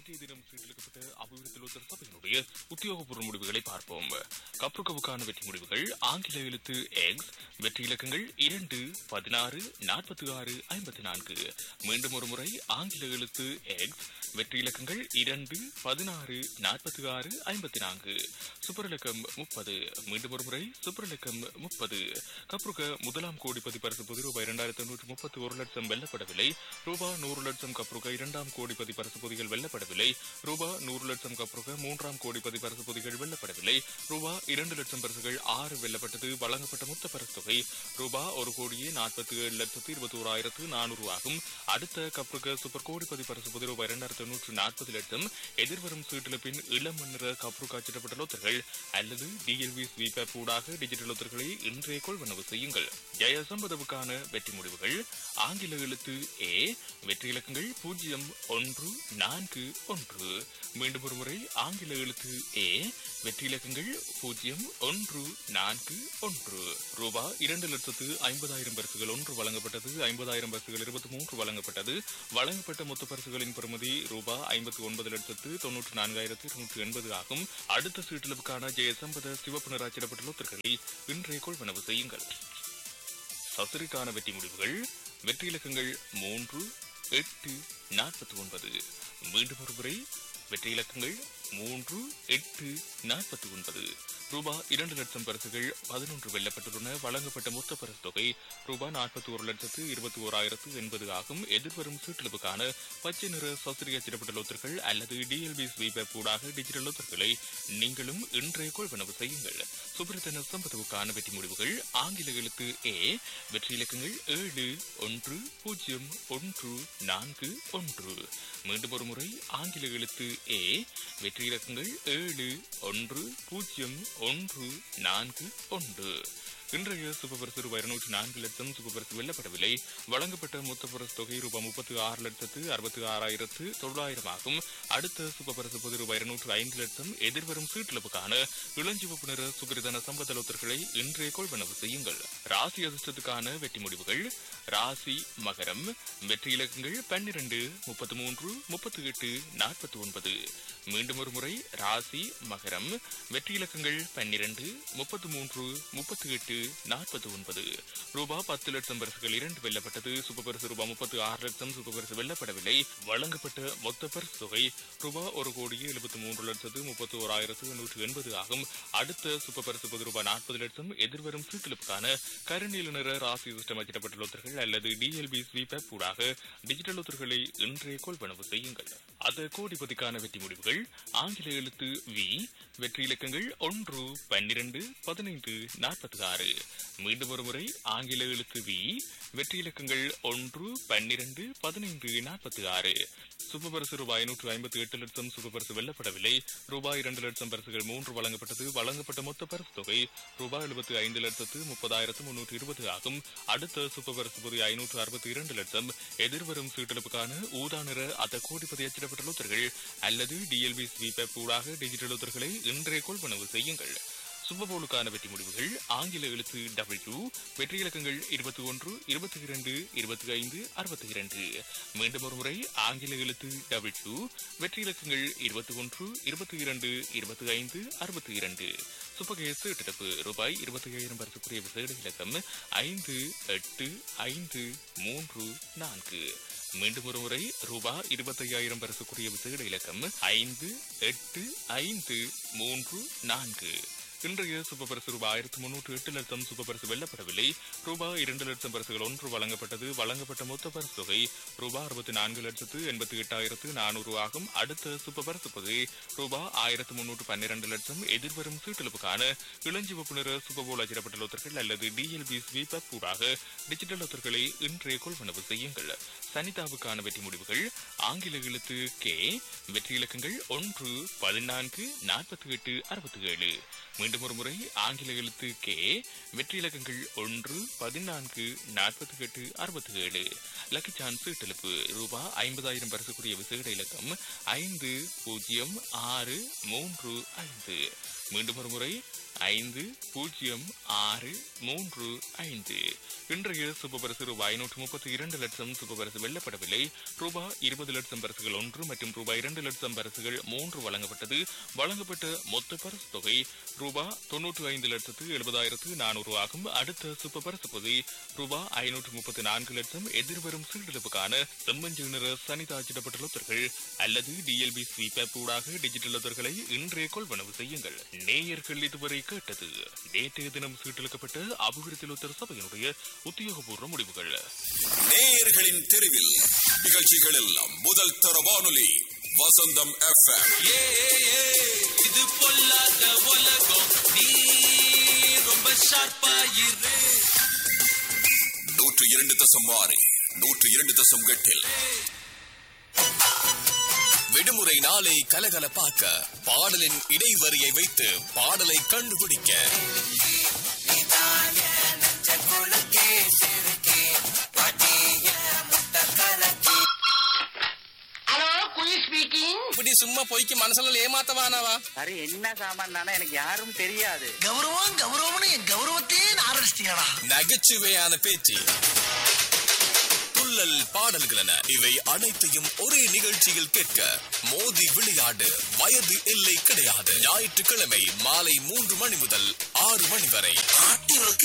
நேற்றைய தினம் சீட்டளிக்கப்பட்ட அபிவிருத்தி லோத்தர் சபையினுடைய உத்தியோகபூர்வ முடிவுகளை பார்ப்போம் கப்ருகவுக்கான வெற்றி முடிவுகள் ஆங்கில எழுத்து எக்ஸ் வெற்றி இலக்கங்கள் இரண்டு பதினாறு நாற்பத்தி ஆறு ஐம்பத்தி நான்கு மீண்டும் ஒரு முறை ஆங்கில எழுத்து எக்ஸ் வெற்றி இலக்கங்கள் இரண்டு பதினாறு நாற்பத்தி ஆறு ஐம்பத்தி நான்கு சூப்பர் இலக்கம் முப்பது மீண்டும் ஒரு முறை சூப்பர் இலக்கம் முப்பது கப்ருக முதலாம் கோடிப்பதி பரிசு பொது ரூபாய் இரண்டாயிரத்தி எண்ணூற்று முப்பத்தி ஒரு லட்சம் வெல்லப்படவில்லை ரூபா நூறு லட்சம் கப்ருக இரண்டாம் கோடிப்பதி பரிசு பொதிகள் வெல்லப்படவில்லை ரூபா நூறு லட்சம் கப்ருக மூன்றாம் கோடிப்பதி பரிசு பொதிகள் வெல்லப்படவில்லை ரூபா இரண்டு லட்சம் பரிசுகள் ஆறு வெல்லப்பட்டது வழங்கப்பட்ட மொத்த பரிசு தொகை ரூபா ஒரு கோடியே நாற்பத்தி ஏழு லட்சத்து இருபத்தி ஓராயிரத்து நானூறு ஆகும் அடுத்த கப்ருக சூப்பர் கோடிப்பதி பரிசு பொது ரூபாய் இரண்டாயிரத்தி எண்ணூற்று நாற்பது லட்சம் எதிர்வரும் சீட்டிழப்பின் இளம் மன்னிற கப்ரு காட்சிடப்பட்ட லோத்தர்கள் அல்லது டிஎல்வி ஸ்வீபேப் ஊடாக டிஜிட்டல் லோத்தர்களை இன்றைய கொள்வனவு செய்யுங்கள் ஜெயசம்பதவுக்கான வெற்றி முடிவுகள் ஆங்கில எழுத்து ஏ வெற்றி இலக்கங்கள் பூஜ்ஜியம் ஒன்று நான்கு ஒன்று மீண்டும் ஒரு முறை ஆங்கில எழுத்து ஏ வெற்றி இலக்கங்கள் பூஜ்ஜியம் ஒன்று நான்கு ஒன்று ரூபா இரண்டு லட்சத்து ஐம்பதாயிரம் பரிசுகள் ஒன்று வழங்கப்பட்டது ஐம்பதாயிரம் பரிசுகள் இருபத்தி மூன்று வழங்கப்பட்டது வழங்கப்பட்ட மொத்த பரிசுகளின் பெறுமதி ரூபா ஐம்பத்தி ஒன்பது லட்சத்து தொன்னூற்று நான்காயிரத்து இருநூற்று எண்பது ஆகும் அடுத்த சீட்டிலுக்கான ஜெயசம்பத சிவப்பு நிராச்சிடப்பட்ட லோத்தர்களை இன்றைய கொள்வனவு செய்யுங்கள் சசுரிக்கான வெற்றி முடிவுகள் வெற்றி இலக்கங்கள் மூன்று எட்டு நாற்பத்தி ஒன்பது மீண்டும் ஒரு முறை வெற்றி இலக்கங்கள் மூன்று எட்டு நாற்பத்தி ஒன்பது ரூபாய் இரண்டு லட்சம் பரிசுகள் பதினொன்று வெல்லப்பட்டுள்ளன வழங்கப்பட்ட மொத்த பரிசு தொகை ரூபாய் நாற்பத்தி ஒரு லட்சத்து இருபத்தி ஓராயிரத்து எண்பது ஆகும் எதிர்வரும் சீட்டிழப்புக்கான பச்சை நிற சௌசரிய சிறப்பட்ட லோத்தர்கள் அல்லது டிஎல்பி ஸ்வீபர் கூடாக டிஜிட்டல் லோத்தர்களை நீங்களும் இன்றைய கொள்வனவு செய்யுங்கள் சுப்ரதன சம்பதவுக்கான வெற்றி முடிவுகள் ஆங்கில எழுத்து ஏ வெற்றி இலக்கங்கள் ஏழு ஒன்று பூஜ்ஜியம் ஒன்று நான்கு ஒன்று மீண்டும் ஒரு முறை ஆங்கில எழுத்து ஏ வெற்றி இலக்கங்கள் ஏழு ஒன்று பூஜ்ஜியம் ஒன்று நான்கு ஒன்று இன்றைய சுபபரிசு ரூபாய் இருநூற்றி நான்கு லட்சம் சுபபரிசு வெல்லப்படவில்லை வழங்கப்பட்ட மொத்த பரிசு தொகை ரூபாய் முப்பத்தி ஆறு லட்சத்து அறுபத்தி ஆறாயிரத்து தொள்ளாயிரம் ஆகும் அடுத்த சுபபரிசு பொது ரூபாய் இருநூற்று ஐந்து லட்சம் எதிர்வரும் சீட்டிழப்புக்கான இளஞ்சிவப்பு நிற சுகிரிதன சம்பதலோத்தர்களை இன்றைய கொள்வனவு செய்யுங்கள் ராசி அதிர்ஷ்டத்துக்கான வெற்றி முடிவுகள் ராசி மகரம் வெற்றி இலக்கங்கள் பன்னிரண்டு முப்பத்தி மூன்று முப்பத்தி எட்டு நாற்பத்தி ஒன்பது மீண்டும் ஒரு முறை ராசி மகரம் வெற்றி இலக்கங்கள் பன்னிரண்டு முப்பத்தி மூன்று முப்பத்தி எட்டு நாற்பத்தி ஒன்பது ரூபாய் பத்து லட்சம் பரிசுகள் இரண்டு வெல்லப்பட்டது சூப்பர் பரிசு ரூபாய் முப்பத்தி ஆறு லட்சம் சூப்பர் பரிசு வெல்லப்படவில்லை வழங்கப்பட்ட மொத்த பரிசு தொகை ரூபாய் ஒரு கோடியே எழுபத்தி மூன்று லட்சத்து முப்பத்தி ஓராயிரத்து நூற்று எண்பது ஆகும் அடுத்த சூப்பர் பரிசு பொது ரூபாய் நாற்பது லட்சம் எதிர்வரும் சீட்டிலுக்கான கருநீல நிற ராசி சிஸ்டம் அச்சிடப்பட்ட லோத்தர்கள் அல்லது டிஎல்பி ஸ்வீபேப் ஊடாக டிஜிட்டல் லோத்தர்களை இன்றைய கொள்வனவு செய்யுங்கள் அது கோடிபதிக்கான வெற்றி முடிவுகள் ஆங்கில எழுத்து வி வெற்றி இலக்கங்கள் ஒன்று பன்னிரண்டு பதினைந்து நாற்பத்தி ஆறு மீண்டும் ஒரு முறை ஆங்கில எழுத்து வி வெற்றி இலக்கங்கள் ஒன்று பன்னிரண்டு பதினைந்து நாற்பத்தி ஆறு சூப்பர் பரிசு ரூபாய் நூற்று ஐம்பத்தி எட்டு லட்சம் சூப்பர் பரிசு வெல்லப்படவில்லை ரூபாய் இரண்டு லட்சம் பரிசுகள் மூன்று வழங்கப்பட்டது வழங்கப்பட்ட மொத்த பரிசு தொகை ரூபாய் எழுபத்தி ஐந்து லட்சத்து முப்பதாயிரத்து முன்னூற்று இருபது ஆகும் அடுத்த சூப்பர் பரிசு பொதி ஐநூற்று அறுபத்தி இரண்டு லட்சம் எதிர்வரும் சீட்டெடுப்புக்கான ஊதா நிற அத்த கோடிப்பதி அச்சிடப்பட்ட லோத்தர்கள் அல்லது டிஎல்பி ஸ்வீபேப் ஊடாக டிஜிட்டல் லோத்தர்களை இன்றைய கொள்வனவு செய்யுங்கள் சுப்பபோலுக்கான வெற்றி முடிவுகள் ஆங்கில எழுத்து டபிள்யூ வெற்றி இலக்கங்கள் இருபத்தி ஒன்று இருபத்தி இரண்டு இருபத்தி ஐந்து அறுபத்தி இரண்டு மீண்டும் ஒரு முறை ஆங்கில எழுத்து டபிள்யூ வெற்றி இலக்கங்கள் இருபத்தி ஒன்று இருபத்தி இரண்டு இருபத்தி ஐந்து அறுபத்தி இரண்டு சுப்பகேசு எட்டப்பு ரூபாய் இருபத்தி ஐயாயிரம் பரிசுக்குரிய விசேட இலக்கம் ஐந்து எட்டு ஐந்து மூன்று நான்கு மீண்டும் ஒரு முறை ரூபாய் இருபத்தி ஐயாயிரம் பரிசுக்குரிய விசேட இலக்கம் ஐந்து எட்டு ஐந்து மூன்று நான்கு இன்றைய சூப்பர் பரிசு ரூபாய் ஆயிரத்தி முன்னூற்று எட்டு லட்சம் சூப்பர் பரிசு வெல்லப்படவில்லை ரூபாய் இரண்டு லட்சம் பரிசுகள் ஒன்று வழங்கப்பட்டது வழங்கப்பட்ட மொத்த பரிசு தொகை ரூபாய் அறுபத்தி நான்கு லட்சத்து எண்பத்தி எட்டாயிரத்து நானூறு ஆகும் அடுத்த சூப்பர் பரிசு தொகை ரூபாய் ஆயிரத்து முன்னூற்று பன்னிரண்டு லட்சம் எதிர்வரும் சீட்டெழுப்புக்கான இளஞ்சிவப்பு நிற சூப்பர் போல் அச்சிடப்பட்ட லோத்தர்கள் அல்லது டிஎல்பி ஸ்வீபப் ஊடாக டிஜிட்டல் லோத்தர்களை இன்றைய கொள்வனவு செய்யுங்கள் சனிதாவுக்கான வெற்றி முடிவுகள் ஆங்கில எழுத்து கே வெற்றி இலக்கங்கள் ஒன்று பதினான்கு நாற்பத்தி எட்டு அறுபத்தி ஏழு மீண்டும் ஒரு முறை ஆங்கில எழுத்து கே வெற்றி இலக்கங்கள் ஒன்று பதினான்கு நாற்பத்தி எட்டு அறுபத்தி ஏழு லக்கி சான்ஸ் இட்டெழுப்பு ரூபாய் ஐம்பதாயிரம் பரிசுக்குரிய விசேட இலக்கம் ஐந்து பூஜ்ஜியம் ஆறு மூன்று ஐந்து மீண்டும் ஒரு முறை ஐந்து பூஜ்ஜியம் ஆறு மூன்று ஐந்து இன்றைய சுபபரிசு ரூபாய் ஐநூற்று முப்பத்தி இரண்டு லட்சம் சுபபரிசு வெல்லப்படவில்லை ரூபாய் இருபது லட்சம் பரிசுகள் ஒன்று மற்றும் ரூபாய் இரண்டு லட்சம் பரிசுகள் மூன்று வழங்கப்பட்டது வழங்கப்பட்ட மொத்த பரிசு தொகை ரூபாய் தொன்னூற்று ஐந்து லட்சத்து எழுபதாயிரத்து நானூறு ஆகும் அடுத்த சுப்ப பரிசு பொதி ரூபாய் ஐநூற்று முப்பத்தி நான்கு லட்சம் எதிர்வரும் சீர்திருப்புக்கான செம்மஞ்சள் நிற சனிதாச்சிடப்பட்ட லொத்தர்கள் அல்லது டிஎல்பி ஸ்வீப் ஊடாக டிஜிட்டல் லொத்தர்களை இன்றைய கொள்வனவு செய்யுங்கள் நேயர்கள் இதுவரை கேட்டது நேற்றைய தினம் சீட்டெழுக்கப்பட்ட அபிவிருத்தி லொத்தர் சபையினுடைய உத்தியோகபூர்வ முடிவுகள் நேயர்களின் தெருவில் நிகழ்ச்சிகளில் முதல் தர வானொலி வசந்தம் எஃப்எம் ஏ ஏ, இது பொல்லாத உலகம் நீ ரொம்ப ஷார்ப்பா இரு நூற்று இரண்டு தசம் ஆறு நூற்று இரண்டு தசம் எட்டில் விடுமுறை நாளை கலகலப்பாக்க பாடலின் இடைவரியை வைத்து பாடலை கண்டுபிடிக்க ஹலோ குயின் ஸ்பீக்கிங் இப்படி சும்மா பொய்க்கு மனசுல ஏமாத்தவானவா சரி என்ன சாமான் தானே எனக்கு யாரும் தெரியாது கௌரவம் கௌரவம்னு என் கௌரவத்தையே ஆரம்பிச்சிட்டீங்களா நகைச்சுவையான பேச்சு துள்ளல் பாடல்கள் என இவை அனைத்தையும் ஒரே நிகழ்ச்சியில் கேட்க மோதி விளையாடு வயது எல்லை கிடையாது ஞாயிற்றுக்கிழமை மாலை மூன்று மணி முதல் ஆறு மணி வரை நாட்டிற்கு